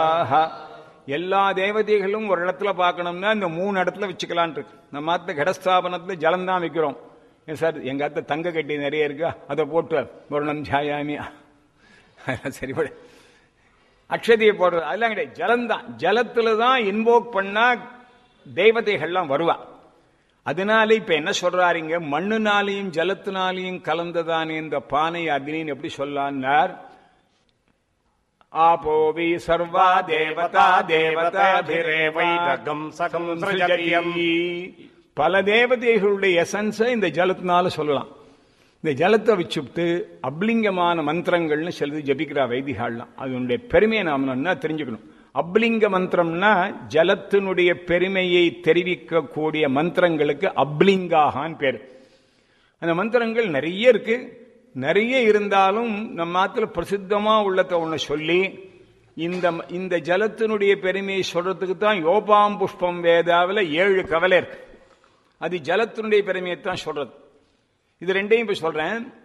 ஆஹா. எல்லா தேவதைகளும் ஒரு இடத்துல பார்க்கணும்னா இந்த மூணு இடத்துல வச்சுக்கலான் இருக்கு நம்ம ஆத்த கடஸ்தாபனத்துல ஜலம் தான் வைக்கிறோம் ஏன் சார் எங்க ஆத்த தங்க கட்டி நிறைய இருக்கா அதை போட்டு வருணம் ஜாயாமி சரிபட அக்ஷதியை போடுறது அதெல்லாம் கிடையாது ஜலம்தான் ஜலத்துல தான் இன்வோக் பண்ணா தெய்வதைகள்லாம் வருவா அதனால இப்ப என்ன சொல்றாருங்க மண்ணுனாலையும் ஜலத்தினாலையும் கலந்ததானே இந்த பானை அக்னின்னு எப்படி சொல்லான்னார் ஆபோவி சர்வா தேவதா தேவதாபிரேவைதகம் சகம் சிருஜதி. பல தேவதைகளுடைய எசன்ஸை இந்த ஜலத்தினால சொல்லலாம் இந்த ஜலத்தை வச்சுட்டு அப்லிங்கமான மந்திரங்கள்னு சிலது ஜபிக்கிறா வைதிகாலாம் அதனுடைய பெருமையை நாம் என்ன தெரிஞ்சுக்கணும் அப்லிங்க மந்திரம்னா ஜலத்தினுடைய பெருமையை தெரிவிக்கக்கூடிய மந்திரங்களுக்கு அப்லிங்காகான்னு பேர் அந்த மந்திரங்கள் நிறைய இருக்கு நிறைய இருந்தாலும் நம்ம ஆத்துல பிரசித்தமா உள்ளத ஒண்ணு சொல்லி இந்த இந்த ஜலத்தினுடைய பெருமையை சொல்றதுக்கு தான் யோபாம் புஷ்பம் வேதாவில் ஏழு கவலை இருக்கு அது ஜலத்தினுடைய பெருமையை தான் சொல்றது இது ரெண்டையும் இப்ப சொல்றேன்